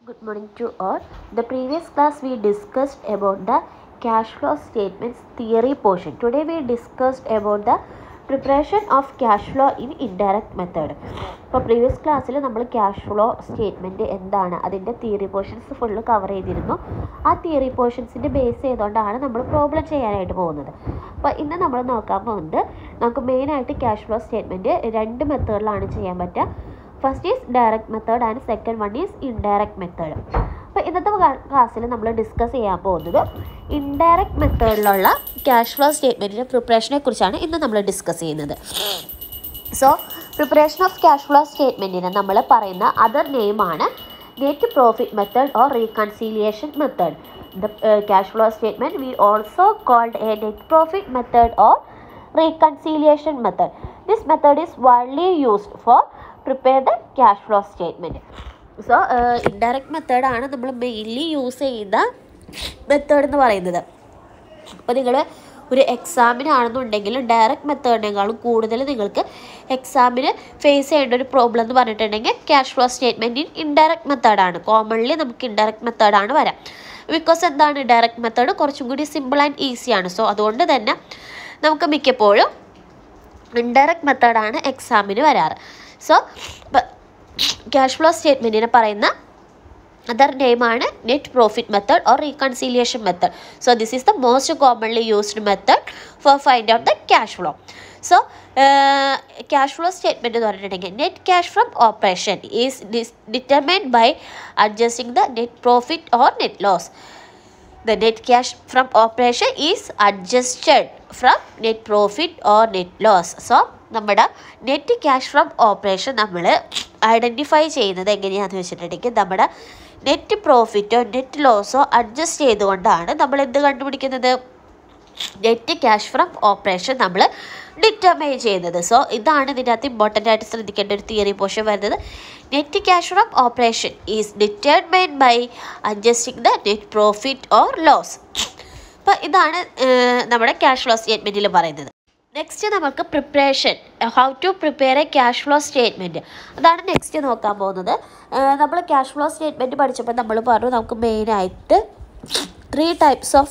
Good morning to all. The previous class we discussed about the cash flow statements theory portion. Today we discussed about the preparation of cash flow in indirect method. ഇപ്പോൾ previous ക്ലാസ്സിൽ നമ്മൾ cash flow statement എന്താണ് അതിൻ്റെ theory portions full cover ചെയ്തിരുന്നു ആ theory പോർഷൻസിൻ്റെ base ചെയ്തുകൊണ്ടാണ് നമ്മൾ problem ചെയ്യാനായിട്ട് പോകുന്നത് അപ്പോൾ ഇന്ന് നമ്മൾ നോക്കാൻ പോകുന്നത് നമുക്ക് മെയിനായിട്ട് ക്യാഷ് ഫ്ലോ സ്റ്റേറ്റ്മെൻറ്റ് രണ്ട് മെത്തേഡിലാണ് ചെയ്യാൻ പറ്റുക first is direct method and second one is indirect method അപ്പോൾ ഇന്നത്തെ ക്ലാസ്സിൽ നമ്മൾ ഡിസ്കസ് ചെയ്യാൻ പോകുന്നത് ഇൻഡയറക്റ്റ് മെത്തേഡിലുള്ള ക്യാഷ് ഫ്ലോ സ്റ്റേറ്റ്മെൻറ്റിൻ്റെ പ്രിപ്പറേഷനെ കുറിച്ചാണ് ഇന്ന് നമ്മൾ ഡിസ്കസ് ചെയ്യുന്നത് so preparation of cash flow സ്റ്റേറ്റ്മെൻറ്റിന് നമ്മൾ പറയുന്ന അതർ നെയിമാണ് net profit method or reconciliation method the cash flow statement we also called a net profit method or reconciliation method this method is widely used for prepare the cash flow statement so indirect മെത്തേഡാണ് നമ്മൾ mainly use ചെയ്യുന്ന method എന്ന് പറയുന്നത് അപ്പോൾ നിങ്ങൾ ഒരു എക്സാമിനാണെന്നുണ്ടെങ്കിൽ direct മെത്തേഡിനേക്കാളും കൂടുതൽ നിങ്ങൾക്ക് എക്സാമിന് ഫേസ് ചെയ്യേണ്ട ഒരു പ്രോബ്ലം എന്ന് പറഞ്ഞിട്ടുണ്ടെങ്കിൽ cash flow statement in indirect മെത്തേഡാണ് കോമൺലി നമുക്ക് ഇൻഡയറക്റ്റ് മെത്തേഡാണ് വരാം ബിക്കോസ് എന്താണ് ഡയറക്റ്റ് മെത്തേഡ് കുറച്ചും കൂടി സിമ്പിൾ ആൻഡ് ഈസിയാണ് സോ അതുകൊണ്ട് തന്നെ നമുക്ക് മിക്കപ്പോഴും ഇൻഡയറക്റ്റ് മെത്തേഡാണ് എക്സാമിന് വരാറ് സോ ക്യാഷ് ഫ്ലോ സ്റ്റേറ്റ്മെൻറ്റിനെ പറയുന്ന അതർ നെയിമാണ് net profit method or reconciliation method so this is the most commonly used method for find out the cash flow so cash flow statement എന്ന് പറഞ്ഞിട്ടുണ്ടെങ്കിൽ net cash from operation is determined by adjusting the net profit or net loss the net cash from operation is adjusted from net profit or net loss so നമ്മുടെ net cash from operation നമ്മൾ identify ചെയ്യുന്നത് എങ്ങനെയാണെന്ന് വെച്ചിട്ടുണ്ടെങ്കിൽ നമ്മുടെ net പ്രോഫിറ്റോ net ലോസോ adjust ചെയ്തുകൊണ്ടാണ് നമ്മൾ എന്ത് കണ്ടുപിടിക്കുന്നത് നെറ്റ് ക്യാഷ് ഫ്രം ഓപ്പറേഷൻ നമ്മൾ ഡിറ്റർമൈൻ ചെയ്യുന്നത് സോ ഇതാണ് ഇതിനകത്ത് ഇമ്പോർട്ടൻ്റ് ആയിട്ട് ശ്രദ്ധിക്കേണ്ട ഒരു തിയറി പോർഷൻ വരുന്നത് net cash from operation is determine by adjusting the net profit or loss അപ്പോൾ ഇതാണ് നമ്മുടെ ക്യാഷ് ഫ്ലോ സ്റ്റേറ്റ്മെൻറ്റിൽ പറയുന്നത് നെക്സ്റ്റ് നമുക്ക് preparation how to prepare a cash flow statement അതാണ് നെക്സ്റ്റ് നോക്കാൻ പോകുന്നത് നമ്മൾ ക്യാഷ് ഫ്ലോ സ്റ്റേറ്റ്മെൻറ്റ് പഠിച്ചപ്പോൾ നമ്മൾ പറഞ്ഞു നമുക്ക് മെയിനായിട്ട് three types of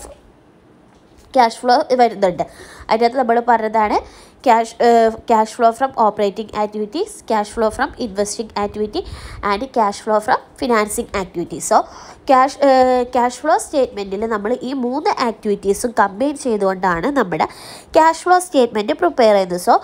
cash flow വരുന്നുണ്ട് അതിനകത്ത് നമ്മൾ പറഞ്ഞതാണ് cash cash flow from operating activities cash flow from investing activity and cash flow from financing activity so cash cash flow സ്റ്റേറ്റ്മെൻറ്റിൽ നമ്മൾ ഈ മൂന്ന് ആക്ടിവിറ്റീസും കമ്പൈൻ ചെയ്തുകൊണ്ടാണ് നമ്മുടെ ക്യാഷ് ഫ്ലോ സ്റ്റേറ്റ്മെൻറ്റ് പ്രിപ്പയർ ചെയ്യുന്നത് so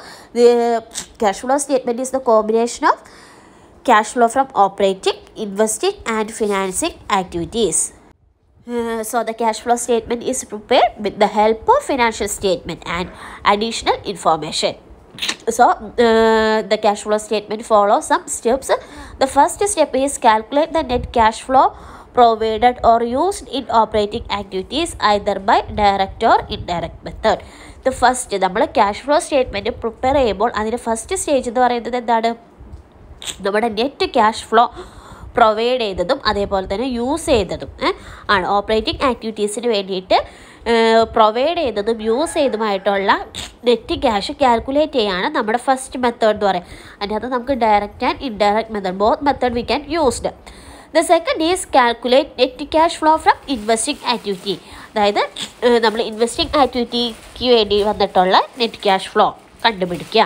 cash flow statement is the combination of cash flow from operating investing and financing activities Uh, so the cash flow statement is prepared with the help of financial statement and additional information so uh, the cash flow statement follows some steps the first step is calculate the net cash flow provided or used in operating activities either by direct or indirect method the first നമ്മൾ cash flow statement prepare ചെയ്യുമ്പോൾ അതിൻ്റെ first stage എന്ന് പറയുന്നത് എന്താണ് നമ്മുടെ net cash flow provide ചെയ്തതും അതേപോലെ തന്നെ യൂസ് ചെയ്തതും ആണ് ഓപ്പറേറ്റിംഗ് ആക്ടിവിറ്റീസിന് വേണ്ടിയിട്ട് പ്രൊവൈഡ് ചെയ്തതും യൂസ് ചെയ്തതുമായിട്ടുള്ള നെറ്റ് ക്യാഷ് കാൽക്കുലേറ്റ് ചെയ്യാണ് നമ്മുടെ ഫസ്റ്റ് മെത്തേഡ് എന്ന് പറയും അതിനകത്ത് നമുക്ക് direct and indirect method both method we can used the second is calculate net cash flow from investing activity അതായത് നമ്മൾ ഇൻവെസ്റ്റിംഗ് ആക്ടിവിറ്റിക്ക് വേണ്ടി വന്നിട്ടുള്ള നെറ്റ് ക്യാഷ് ഫ്ലോ കണ്ടുപിടിക്കുക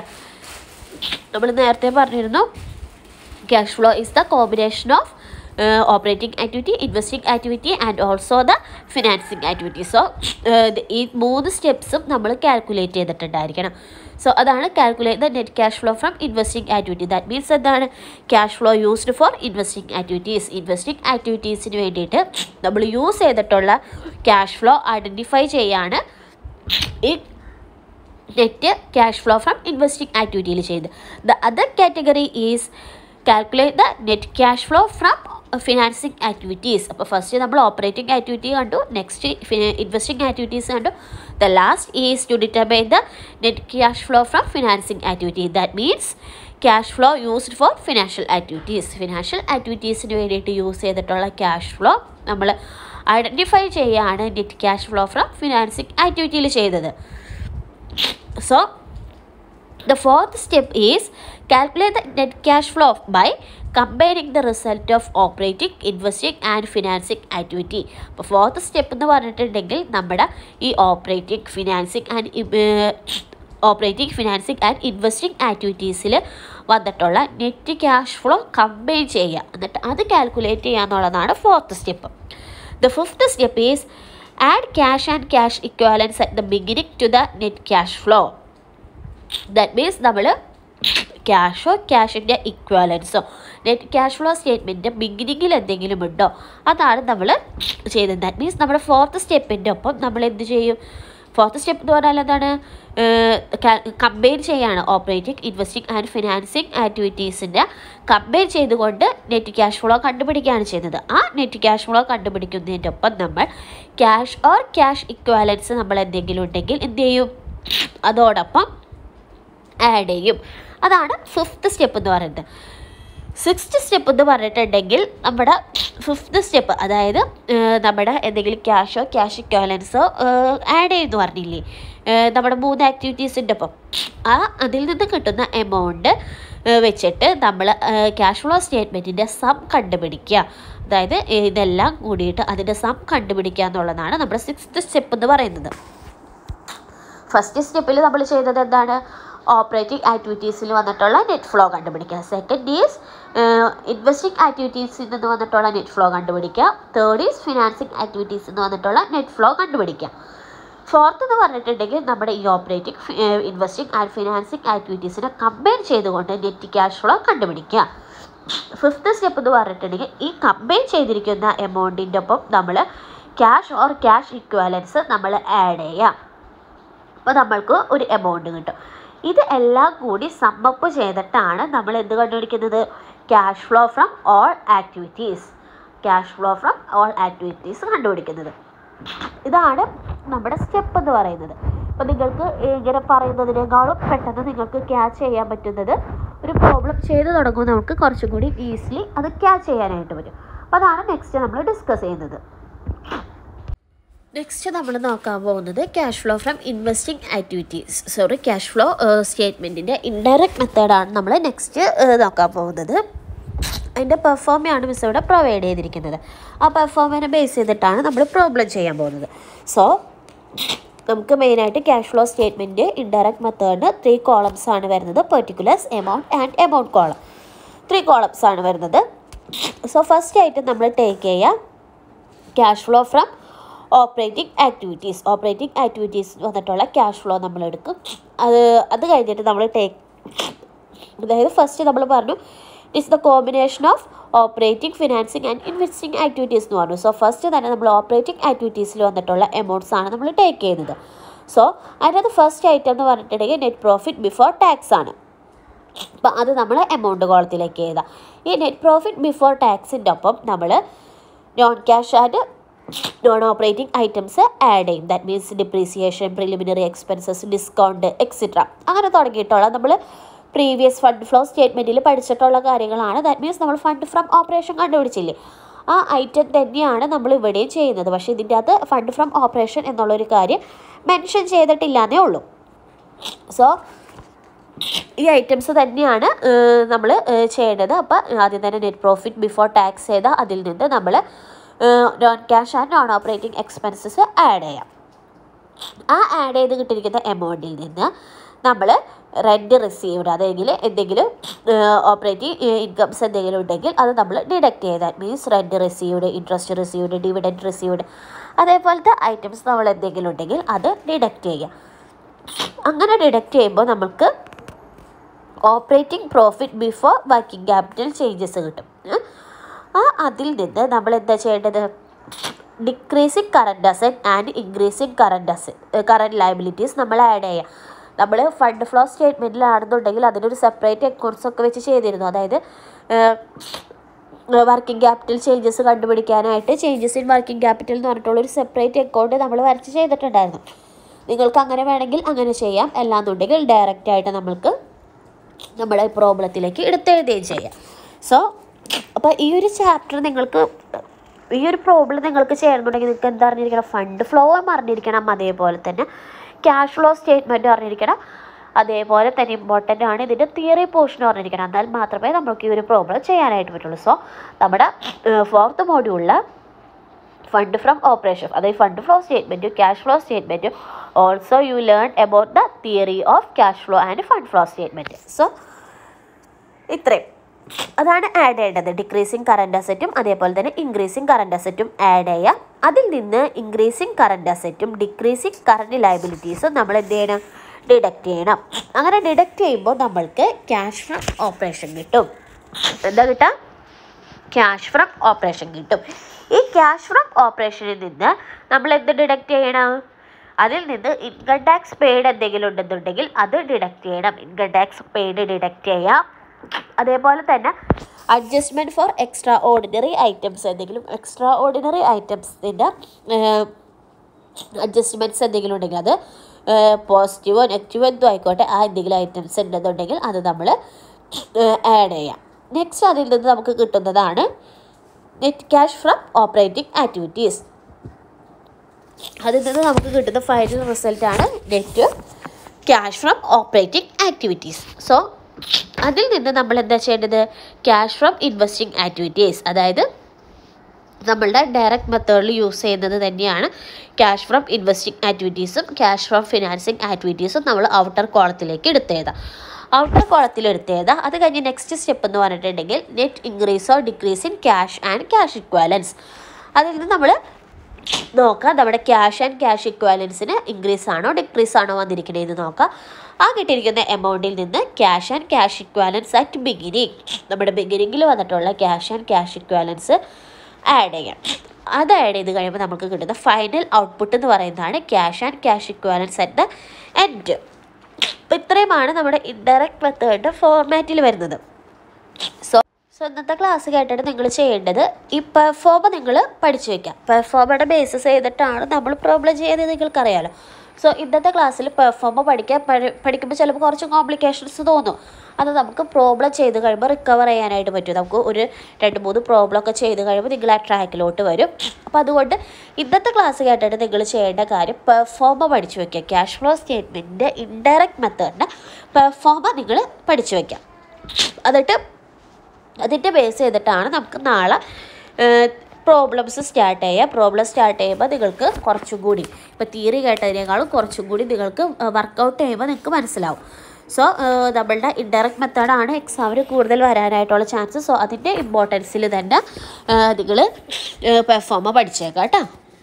നമ്മൾ നേരത്തെ പറഞ്ഞിരുന്നു cash flow is the combination of uh, operating activity investing activity and also the financing activity so uh, ഈ മൂന്ന് സ്റ്റെപ്സും നമ്മൾ കാൽക്കുലേറ്റ് ചെയ്തിട്ടുണ്ടായിരിക്കണം സോ അതാണ് calculate the net cash flow from investing activity that means എന്താണ് cash flow used for investing activities investing ആക്ടിവിറ്റീസിന് വേണ്ടിയിട്ട് നമ്മൾ യൂസ് ചെയ്തിട്ടുള്ള ക്യാഷ് ഫ്ലോ ഐഡൻറ്റിഫൈ ചെയ്യാണ് ഈ net cash flow from investing ആക്ടിവിറ്റിയിൽ ചെയ്ത് the other category is calculate the net cash flow from financing activities അപ്പോൾ ഫസ്റ്റ് നമ്മൾ ഓപ്പറേറ്റിംഗ് ആക്ടിവിറ്റി കണ്ടു നെക്സ്റ്റ് ഇൻവെസ്റ്റിംഗ് ആക്ടിവിറ്റീസ് കണ്ടു the last is to determine the net cash flow from financing activity that means cash flow used for financial activities financial ആക്ടിവിറ്റീസിന് വേണ്ടിയിട്ട് use ചെയ്തിട്ടുള്ള cash flow നമ്മൾ identify ചെയ്യുകയാണ് net cash flow from financing ആക്ടിവിറ്റിയിൽ ചെയ്തത് so The fourth step is calculate the net cash flow by comparing the result of operating investing and financing activity അപ്പോൾ fourth step എന്ന് പറഞ്ഞിട്ടുണ്ടെങ്കിൽ നമ്മുടെ ഈ operating financing and operating financing and investing ആക്ടിവിറ്റീസിൽ വന്നിട്ടുള്ള net cash flow compare ചെയ്യുക എന്നിട്ട് അത് കാൽക്കുലേറ്റ് ചെയ്യുക എന്നുള്ളതാണ് fourth step the fifth step is add cash and cash equivalence at the beginning to the net cash flow that means നമ്മൾ ക്യാഷോ ക്യാഷിൻ്റെ ഇക്വാലൻസോ നെറ്റ് ക്യാഷ് ഫ്ലോ സ്റ്റേറ്റ്മെൻറ്റ് ബിഗിനിങ്ങിൽ എന്തെങ്കിലും ഉണ്ടോ അതാണ് നമ്മൾ ചെയ്യുന്നത് ദാറ്റ് മീൻസ് നമ്മുടെ ഫോർത്ത് സ്റ്റെപ്പിൻ്റെ ഒപ്പം നമ്മൾ എന്ത് ചെയ്യും ഫോർത്ത് സ്റ്റെപ്പ് എന്ന് പറഞ്ഞാൽ എന്താണ് കമ്പയർ ചെയ്യാണ് ഓപ്പറേറ്റിംഗ് ഇൻവെസ്റ്റിംഗ് ആൻഡ് ഫിനാൻസിങ് ആക്ടിവിറ്റീസിൻ്റെ കമ്പയർ ചെയ്തുകൊണ്ട് നെറ്റ് ക്യാഷ് ഫ്ലോ കണ്ടുപിടിക്കുകയാണ് ചെയ്യുന്നത് ആ നെറ്റ് ക്യാഷ് ഫ്ലോ കണ്ടുപിടിക്കുന്നതിൻ്റെ ഒപ്പം നമ്മൾ ക്യാഷ് ഓർ ക്യാഷ് ഇക്വാലൻസ് നമ്മൾ എന്തെങ്കിലും ഉണ്ടെങ്കിൽ എന്ത് ചെയ്യും അതോടൊപ്പം ആഡ് ചെയ്യും അതാണ് ഫിഫ്ത്ത് സ്റ്റെപ്പ് എന്ന് പറയുന്നത് സിക്സ്ത് സ്റ്റെപ്പ് എന്ന് പറഞ്ഞിട്ടുണ്ടെങ്കിൽ നമ്മുടെ ഫിഫ്ത്ത് സ്റ്റെപ്പ് അതായത് ഏഹ്, നമ്മുടെ എന്തെങ്കിലും ക്യാഷോ ക്യാഷ് ഇക്വാലൻസോ ആഡ് ചെയ്യുമെന്ന് പറഞ്ഞില്ലേ ഏഹ്, നമ്മുടെ മൂന്ന് ആക്ടിവിറ്റീസിൻ്റെ ഒപ്പം ആ അതിൽ നിന്ന് കിട്ടുന്ന എമൗണ്ട് വെച്ചിട്ട് നമ്മൾ ക്യാഷ് ഫ്ലോ സ്റ്റേറ്റ്മെൻറ്റിൻ്റെ സം കണ്ടുപിടിക്കുക അതായത് ഇതെല്ലാം കൂടിയിട്ട് അതിൻ്റെ സം കണ്ടുപിടിക്കുക എന്നുള്ളതാണ് നമ്മുടെ സിക്സ്ത് സ്റ്റെപ്പ് എന്ന് പറയുന്നത് ഫസ്റ്റ് സ്റ്റെപ്പിൽ നമ്മൾ ചെയ്തത് എന്താണ് ഓപ്പറേറ്റിംഗ് ആക്ടിവിറ്റീസിൽ വന്നിട്ടുള്ള നെറ്റ് ഫ്ലോ കണ്ടുപിടിക്കുക സെക്കൻഡ് ഈസ് ഇൻവെസ്റ്റിംഗ് ആക്ടിവിറ്റീസിൽ നിന്ന് വന്നിട്ടുള്ള നെറ്റ് ഫ്ലോ കണ്ടുപിടിക്കുക തേർഡ് ഈസ് ഫിനാൻസിങ് ആക്ടിവിറ്റീസിൽ നിന്ന് വന്നിട്ടുള്ള നെറ്റ് ഫ്ലോ കണ്ടുപിടിക്കുക ഫോർത്ത് എന്ന് പറഞ്ഞിട്ടുണ്ടെങ്കിൽ നമ്മുടെ ഈ ഓപ്പറേറ്റിംഗ് ഇൻവെസ്റ്റിംഗ് ആൻഡ് ഫിനാൻസിങ് ആക്ടിവിറ്റീസിനെ കമ്പയർ ചെയ്തുകൊണ്ട് നെറ്റ് ക്യാഷ് ഫ്ലോ കണ്ടുപിടിക്കുക ഫിഫ്ത്ത് സ്റ്റെപ്പ് എന്ന് പറഞ്ഞിട്ടുണ്ടെങ്കിൽ ഈ കമ്പയർ ചെയ്തിരിക്കുന്ന എമൗണ്ടിൻ്റെ ഒപ്പം നമ്മൾ ക്യാഷ് ഓർ ക്യാഷ് ഇക്വാലൻസ് നമ്മൾ ആഡ് ചെയ്യുക അപ്പോൾ നമ്മൾക്ക് ഒരു എമൗണ്ട് കിട്ടും ഇത് എല്ലാം കൂടി സമ്മപ്പ് ചെയ്തിട്ടാണ് നമ്മൾ എന്ത് കണ്ടുപിടിക്കുന്നത് cash flow from all activities cash flow from all activities കണ്ടുപിടിക്കുന്നത് ഇതാണ് നമ്മുടെ സ്റ്റെപ്പ് എന്ന് പറയുന്നത് അപ്പോൾ നിങ്ങൾക്ക് ഇങ്ങനെ പറയുന്നതിനേക്കാളും പെട്ടെന്ന് നിങ്ങൾക്ക് ക്യാച്ച് ചെയ്യാൻ പറ്റുന്നത് ഒരു പ്രോബ്ലം ചെയ്ത് തുടങ്ങുമ്പോൾ നമുക്ക് കുറച്ചും കൂടി ഈസിലി അത് ക്യാച്ച് ചെയ്യാനായിട്ട് പറ്റും അപ്പോൾ അതാണ് നെക്സ്റ്റ് നമ്മൾ ഡിസ്കസ് ചെയ്യുന്നത് നെക്സ്റ്റ് നമ്മൾ നോക്കാൻ പോകുന്നത് cash flow from investing activities sorry cash flow സ്റ്റേറ്റ്മെൻറ്റിൻ്റെ ഇൻഡയറക്റ്റ് മെത്തേഡാണ് നമ്മൾ നെക്സ്റ്റ് നോക്കാൻ പോകുന്നത് അതിൻ്റെ പെർഫോമയാണ് മിസ് ഇവിടെ പ്രൊവൈഡ് ചെയ്തിരിക്കുന്നത് ആ പെർഫോമിനെ ബേസ് ചെയ്തിട്ടാണ് നമ്മൾ പ്രോബ്ലം ചെയ്യാൻ പോകുന്നത് സോ നമുക്ക് മെയിനായിട്ട് ക്യാഷ് ഫ്ലോ സ്റ്റേറ്റ്മെൻറ്റ് ഇൻഡയറക്റ്റ് മെത്തേഡിന് ത്രീ കോളംസ് ആണ് വരുന്നത് particulars amount and amount column three columns ആണ് വരുന്നത് സോ ഫസ്റ്റ് ആയിട്ട് നമ്മൾ ടേക്ക് ചെയ്യുക cash flow from operating activities operating activities വന്നിട്ടുള്ള ക്യാഷ് ഫ്ലോ നമ്മൾ എടുക്കും അത് അത് കഴിഞ്ഞിട്ട് നമ്മൾ ടേക്ക് അതായത് ഫസ്റ്റ് നമ്മൾ പറഞ്ഞു it's the combination of operating financing and investing activities എന്ന് പറഞ്ഞു സോ ഫസ്റ്റ് തന്നെ നമ്മൾ ഓപ്പറേറ്റിംഗ് ആക്ടിവിറ്റീസിൽ വന്നിട്ടുള്ള എമൗണ്ട്സ് ആണ് നമ്മൾ ടേക്ക് ചെയ്യുന്നത് സോ അതിനകത്ത് ഫസ്റ്റ് ഐറ്റം എന്ന് പറഞ്ഞിട്ടുണ്ടെങ്കിൽ നെറ്റ് പ്രോഫിറ്റ് ബിഫോർ ടാക്സ് ആണ് അപ്പോൾ അത് നമ്മൾ എമൗണ്ട് കോളത്തിലേക്ക് എഴുതാം ഈ നെറ്റ് പ്രോഫിറ്റ് ബിഫോർ ടാക്സിൻ്റെ ഒപ്പം നമ്മൾ non cash and non operating items add ചെയ്യും that means depreciation preliminary expenses discount extra അങ്ങനെ തുടങ്ങിയിട്ടുള്ള നമ്മൾ പ്രീവിയസ് ഫണ്ട് ഫ്ലോ സ്റ്റേറ്റ്മെൻറ്റിൽ പഠിച്ചിട്ടുള്ള കാര്യങ്ങളാണ് ദാറ്റ് മീൻസ് നമ്മൾ ഫണ്ട് ഫ്രം ഓപ്പറേഷൻ കണ്ടുപിടിച്ചില്ലേ ആ ഐറ്റം തന്നെയാണ് നമ്മൾ ഇവിടെയും ചെയ്യുന്നത് പക്ഷേ ഇതിൻ്റെ അകത്ത് ഫണ്ട് ഫ്രം ഓപ്പറേഷൻ എന്നുള്ളൊരു കാര്യം മെൻഷൻ ചെയ്തിട്ടില്ലാന്നേ ഉള്ളൂ സോ ഈ ഐറ്റംസ് തന്നെയാണ് നമ്മൾ ചെയ്യേണ്ടത് അപ്പോൾ ആദ്യം തന്നെ നെറ്റ് പ്രോഫിറ്റ് ബിഫോർ ടാക്സ് ചെയ്താൽ അതിൽ നിന്ന് നമ്മൾ non cash and non operating expenses add ചെയ്യാം ആ ആഡ് ചെയ്ത് കിട്ടിയിരിക്കുന്ന എമൗണ്ടിൽ നിന്ന് നമ്മൾ റെൻറ്റ് റിസീവ്ഡ് അതെങ്കിൽ എന്തെങ്കിലും ഓപ്പറേറ്റിംഗ് ഇൻകംസ് എന്തെങ്കിലും ഉണ്ടെങ്കിൽ അത് നമ്മൾ ഡിഡക്റ്റ് ചെയ്താൽ means rent received interest received dividend received അതേപോലത്തെ ഐറ്റംസ് നമ്മൾ എന്തെങ്കിലും ഉണ്ടെങ്കിൽ അത് ഡിഡക്റ്റ് ചെയ്യുക അങ്ങനെ ഡിഡക്റ്റ് ചെയ്യുമ്പോൾ നമുക്ക് operating profit before working capital changes കിട്ടും ഉം. ആ അതിൽ നിന്ന് നമ്മൾ എന്താ ചെയ്യേണ്ടത് decreasing current asset and increasing current asset current liabilities നമ്മൾ ആഡ് ചെയ്യാം നമ്മൾ ഫണ്ട് ഫ്ലോ സ്റ്റേറ്റ്മെൻറ്റിലാണെന്നുണ്ടെങ്കിൽ അതിനൊരു സെപ്പറേറ്റ് അക്കൗണ്ട്സ് ഒക്കെ വെച്ച് ചെയ്തിരുന്നു അതായത് വർക്കിംഗ് ക്യാപിറ്റൽ ചേഞ്ചസ് കണ്ടുപിടിക്കാനായിട്ട് ചേഞ്ചസ് ഇൻ വർക്കിംഗ് ക്യാപിറ്റൽ എന്ന് പറഞ്ഞിട്ടുള്ള ഒരു സെപ്പറേറ്റ് അക്കൗണ്ട് നമ്മൾ വരച്ച് ചെയ്തിട്ടുണ്ടായിരുന്നു നിങ്ങൾക്ക് അങ്ങനെ വേണമെങ്കിൽ അങ്ങനെ ചെയ്യാം അല്ലാന്നുണ്ടെങ്കിൽ ഡയറക്റ്റ് ആയിട്ട് നമ്മൾക്ക് നമ്മുടെ പ്രോബ്ലത്തിലേക്ക് എടുത്തെഴുതുകയും ചെയ്യാം സോ അപ്പോൾ ഈ ഒരു ചാപ്റ്റർ നിങ്ങൾക്ക് ഈ ഒരു പ്രോബ്ലം നിങ്ങൾക്ക് ചെയ്യണമെന്നുണ്ടെങ്കിൽ നിങ്ങൾക്ക് എന്താ അറിഞ്ഞിരിക്കണം ഫണ്ട് ഫ്ലോ അറിഞ്ഞിരിക്കണം അതേപോലെ തന്നെ ക്യാഷ് ഫ്ലോ സ്റ്റേറ്റ്മെൻറ്റ് അറിഞ്ഞിരിക്കണം അതേപോലെ തന്നെ ഇമ്പോർട്ടൻ്റ് ആണ് ഇതിൻ്റെ തിയറി പോർഷൻ പറഞ്ഞിരിക്കണം എന്നാൽ മാത്രമേ നമുക്ക് ഈ ഒരു പ്രോബ്ലം ചെയ്യാനായിട്ട് പറ്റുള്ളൂ സോ നമ്മുടെ ഫോർത്ത് മോഡ്യൂളിൽ ഫണ്ട് ഫ്രം ഓപ്പറേഷൻ അതായത് ഫണ്ട് ഫ്ലോ സ്റ്റേറ്റ്മെൻറ്റും ക്യാഷ് ഫ്ലോ സ്റ്റേറ്റ്മെൻറ്റും also you learn about the theory of cash flow and fund flow statement so ഇത്രയും അതാണ് ആഡ് ചെയ്യേണ്ടത് ഡിക്രീസിങ് കറണ്ട് അസറ്റും അതേപോലെ തന്നെ ഇൻക്രീസിങ് കറണ്ട് അസറ്റും ആഡ് ചെയ്യാം അതിൽ നിന്ന് ഇൻക്രീസിങ് കറണ്ട് അസറ്റും ഡിക്രീസിങ് കറണ്ട് ലയബിലിറ്റീസും നമ്മൾ എന്ത് ചെയ്യണം ഡിഡക്റ്റ് ചെയ്യണം അങ്ങനെ ഡിഡക്റ്റ് ചെയ്യുമ്പോൾ നമ്മൾക്ക് ക്യാഷ് ഫ്രം ഓപ്പറേഷൻ കിട്ടും എന്താ കിട്ടുക ക്യാഷ് ഫ്രം ഓപ്പറേഷൻ കിട്ടും ഈ ക്യാഷ് ഫ്രം ഓപ്പറേഷനിൽ നിന്ന് നമ്മൾ എന്ത് ഡിഡക്റ്റ് ചെയ്യണം അതിൽ നിന്ന് ഇൻകം ടാക്സ് പെയ്ഡ് എന്തെങ്കിലും ഉണ്ടെന്നുണ്ടെങ്കിൽ അത് ഡിഡക്റ്റ് ചെയ്യണം ഇൻകം ടാക്സ് പെയ്ഡ് ഡിഡക്റ്റ് ചെയ്യാം അതേപോലെ തന്നെ adjustment for extraordinary items എന്തെങ്കിലും എക്സ്ട്രാ ഓർഡിനറി ഐറ്റംസിൻ്റെ അഡ്ജസ്റ്റ്മെൻറ്റ്സ് എന്തെങ്കിലും ഉണ്ടെങ്കിൽ അത് പോസിറ്റീവോ നെഗറ്റീവോ എന്തോ ആയിക്കോട്ടെ ആ എന്തെങ്കിലും ഐറ്റംസ് ഉണ്ടെന്നുണ്ടെങ്കിൽ അത് നമ്മൾ ആഡ് ചെയ്യാം നെക്സ്റ്റ് അതിൽ നിന്ന് നമുക്ക് കിട്ടുന്നതാണ് net cash from operating activities അതിൽ നിന്ന് നമുക്ക് കിട്ടുന്ന ഫൈനൽ റിസൾട്ടാണ് net cash from operating activities so അതിൽ നിന്ന് നമ്മൾ എന്താ ചെയ്യേണ്ടത് ക്യാഷ് ഫ്രം ഇൻവെസ്റ്റിംഗ് ആക്ടിവിറ്റീസ് അതായത് നമ്മളുടെ ഡയറക്റ്റ് മെത്തേഡിൽ യൂസ് ചെയ്യുന്നത് തന്നെയാണ് ക്യാഷ് ഫ്രം ഇൻവെസ്റ്റിംഗ് ആക്ടിവിറ്റീസും ക്യാഷ് ഫ്രം ഫിനാൻസിങ് ആക്ടിവിറ്റീസും നമ്മൾ ഔട്ടർ കോളത്തിലേക്ക് എടുത്തേതാം ഔട്ടർ കോളത്തിൽ എടുത്തേതാ അത് കഴിഞ്ഞ് നെക്സ്റ്റ് സ്റ്റെപ്പ് എന്ന് പറഞ്ഞിട്ടുണ്ടെങ്കിൽ net increase or decrease in cash and cash equivalents അതിൽ നിന്ന് നമ്മൾ നോക്കാം നമ്മുടെ ക്യാഷ് ആൻഡ് ക്യാഷ് ഇക്വാലൻസിന് ഇൻക്രീസ് ആണോ ഡിക്രീസ് ആണോ വന്നിരിക്കണേന്ന് നോക്കാം ആ കിട്ടിയിരിക്കുന്ന എമൗണ്ടിൽ നിന്ന് cash and cash equivalence at beginning നമ്മുടെ ബിഗിനിങ്ങിൽ വന്നിട്ടുള്ള cash and cash equivalents add ചെയ്യാം അത് ആഡ് ചെയ്ത് കഴിയുമ്പോൾ നമുക്ക് കിട്ടുന്ന ഫൈനൽ ഔട്ട്പുട്ട് എന്ന് പറയുന്നതാണ് cash and cash equivalence at the end അപ്പോൾ ഇത്രയുമാണ് നമ്മുടെ ഇൻഡയറക്റ്റ് മെത്തേഡിൻ്റെ ഫോർമാറ്റിൽ വരുന്നത് സോ സോ ഇന്നത്തെ ക്ലാസ് കേട്ടിട്ട് നിങ്ങൾ ചെയ്യേണ്ടത് ഈ പെർഫോമ നിങ്ങൾ പഠിച്ചു വെക്കുക പെർഫോമയുടെ ബേസിസ് ചെയ്തിട്ടാണ് നമ്മൾ പ്രോബ്ലം ചെയ്യുന്നത് നിങ്ങൾക്കറിയാലോ സോ ഇന്നത്തെ ക്ലാസ്സിൽ പെർഫോമ പഠിക്കാൻ പഠി പഠിക്കുമ്പോൾ ചിലപ്പോൾ കുറച്ച് കോംപ്ലിക്കേഷൻസ് തോന്നും അത് നമുക്ക് പ്രോബ്ലം ചെയ്ത് കഴിയുമ്പോൾ റിക്കവർ ചെയ്യാനായിട്ട് പറ്റും നമുക്ക് ഒരു രണ്ട് മൂന്ന് പ്രോബ്ലം ഒക്കെ ചെയ്ത് കഴിയുമ്പോൾ നിങ്ങൾ ആ ട്രാക്കിലോട്ട് വരും അപ്പോൾ അതുകൊണ്ട് ഇന്നത്തെ ക്ലാസ് കേട്ടിട്ട് നിങ്ങൾ ചെയ്യേണ്ട കാര്യം പെർഫോമ പഠിച്ചു വെക്കുക ക്യാഷ് ഫ്ലോ സ്റ്റേറ്റ്മെൻറ്റിൻ്റെ ഇൻഡയറക്റ്റ് മെത്തേഡിൻ്റെ പെർഫോമ നിങ്ങൾ പഠിച്ചു വെക്കുക എന്നിട്ട് അതിൻ്റെ ബേസ് ചെയ്തിട്ടാണ് നമുക്ക് നാളെ പ്രോബ്ലംസ് സ്റ്റാർട്ട് ചെയ്യുക പ്രോബ്ലം സ്റ്റാർട്ട് ചെയ്യുമ്പോൾ നിങ്ങൾക്ക് കുറച്ചും കൂടി ഇപ്പോൾ തിയറി കേട്ടതിനേക്കാളും കുറച്ചും കൂടി നിങ്ങൾക്ക് വർക്കൗട്ട് ചെയ്യുമ്പോൾ നിങ്ങൾക്ക് മനസ്സിലാവും സോ നമ്മളുടെ ഇൻഡയറക്റ്റ് മെത്തേഡാണ് എക്സാമിന് കൂടുതൽ വരാനായിട്ടുള്ള ചാൻസ് സോ അതിൻ്റെ ഇമ്പോർട്ടൻസിൽ തന്നെ നിങ്ങൾ പെർഫോമ പഠിച്ചേക്കാം കേട്ടോ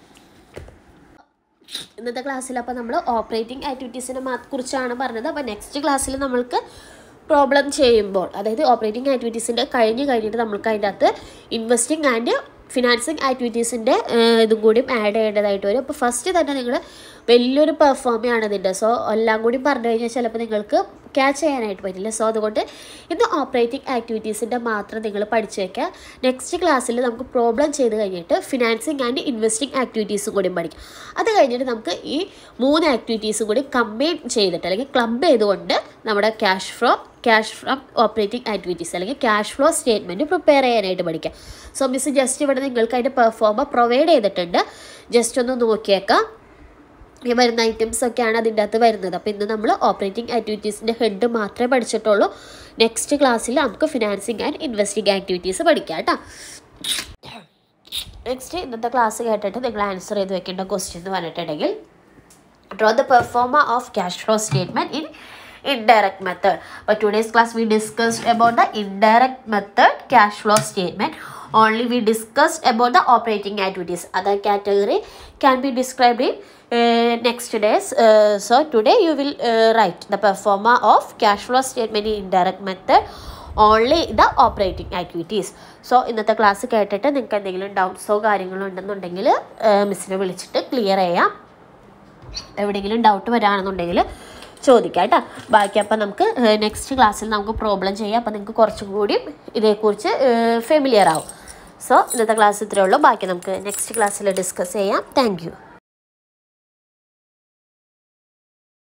ഇന്നത്തെ ക്ലാസ്സിൽ അപ്പോൾ നമ്മൾ ഓപ്പറേറ്റിംഗ് ആക്ടിവിറ്റീസിനെ കുറിച്ചാണ് പറഞ്ഞത് അപ്പോൾ നെക്സ്റ്റ് ക്ലാസ്സിൽ നമ്മൾക്ക് പ്രോബ്ലം ചെയ്യുമ്പോൾ അതായത് ഓപ്പറേറ്റിംഗ് ആക്ടിവിറ്റീസിൻ്റെ കഴിഞ്ഞ് കഴിഞ്ഞിട്ട് നമുക്ക് അതിൻ്റെ അകത്ത് ഇൻവെസ്റ്റിംഗ് ആൻഡ് ഫിനാൻസിങ് ആക്ടിവിറ്റീസിൻ്റെ ഇതും കൂടിയും ആഡ് ചെയ്യേണ്ടതായിട്ട് വരും അപ്പോൾ ഫസ്റ്റ് തന്നെ നിങ്ങൾ വലിയൊരു പെർഫോമയാണ് ഇതിൻ്റെ സോ എല്ലാം കൂടി പറഞ്ഞു കഴിഞ്ഞാൽ ചിലപ്പോൾ നിങ്ങൾക്ക് ക്യാച്ച് ചെയ്യാനായിട്ട് പറ്റില്ല സോ അതുകൊണ്ട് ഇന്ന് ഓപ്പറേറ്റിംഗ് ആക്ടിവിറ്റീസിൻ്റെ മാത്രം നിങ്ങൾ പഠിച്ചു വയ്ക്കുക നെക്സ്റ്റ് ക്ലാസ്സിൽ നമുക്ക് പ്രോബ്ലം ചെയ്ത് കഴിഞ്ഞിട്ട് ഫിനാൻസിങ് ആൻഡ് ഇൻവെസ്റ്റിംഗ് ആക്ടിവിറ്റീസും കൂടി പഠിക്കും അത് കഴിഞ്ഞിട്ട് നമുക്ക് ഈ മൂന്ന് ആക്ടിവിറ്റീസും കൂടി കമ്പൈൻ ചെയ്തിട്ട് അല്ലെങ്കിൽ ക്ലബ് ചെയ്തുകൊണ്ട് നമ്മുടെ cash flow cash from operating activities അല്ലെങ്കിൽ ക്യാഷ് ഫ്ലോ സ്റ്റേറ്റ്മെൻറ്റ് പ്രിപ്പയർ ചെയ്യാനായിട്ട് പഠിക്കാം സോ മിസ് ജസ്റ്റ് ഇവിടെ നിങ്ങൾക്ക് അതിൻ്റെ പെർഫോമ പ്രൊവൈഡ് ചെയ്തിട്ടുണ്ട് ജസ്റ്റ് ഒന്ന് നോക്കിയേക്കാം ഈ വരുന്ന ഐറ്റംസ് ഒക്കെയാണ് അതിൻ്റെ അകത്ത് വരുന്നത് അപ്പോൾ ഇന്ന് നമ്മൾ ഓപ്പറേറ്റിംഗ് ആക്ടിവിറ്റീസിൻ്റെ ഹെഡ് മാത്രമേ പഠിച്ചിട്ടുള്ളൂ നെക്സ്റ്റ് ക്ലാസ്സിൽ നമുക്ക് ഫിനാൻസിങ് ആൻഡ് ഇൻവെസ്റ്റിംഗ് ആക്ടിവിറ്റീസ് പഠിക്കാം കേട്ടോ നെക്സ്റ്റ് ഇന്നത്തെ ക്ലാസ് കേട്ടിട്ട് നിങ്ങൾ ആൻസർ ചെയ്ത് വെക്കേണ്ട ക്വസ്റ്റ്യൻ എന്ന് പറഞ്ഞിട്ടുണ്ടെങ്കിൽ draw the performer of cash flow statement in indirect method but today's class we discussed about the indirect method cash flow statement only we discussed about the operating activities other category can be described in uh, next days uh, so today you will uh, write the performer of cash flow statement in indirect method only the operating activities so ഇന്നത്തെ class കേട്ടിട്ട് നിങ്ങൾക്ക് എന്തെങ്കിലും ഡൗട്ട്സോ കാര്യങ്ങളോ ഉണ്ടെന്നുണ്ടെങ്കിൽ മിസ്സിനെ വിളിച്ചിട്ട് clear ചെയ്യാം എവിടെയെങ്കിലും doubt വരാണെന്നുണ്ടെങ്കിൽ ചോദിക്കാം കേട്ടോ ബാക്കി അപ്പം നമുക്ക് നെക്സ്റ്റ് ക്ലാസ്സിൽ നമുക്ക് പ്രോബ്ലം ചെയ്യാം അപ്പം നിങ്ങൾക്ക് കുറച്ചും കൂടി ഇതേക്കുറിച്ച് ഫെമിലിയർ ആവും സോ ഇന്നത്തെ ക്ലാസ് ഇത്രയേ ഉള്ളൂ ബാക്കി നമുക്ക് നെക്സ്റ്റ് ക്ലാസ്സിൽ ഡിസ്കസ് ചെയ്യാം താങ്ക്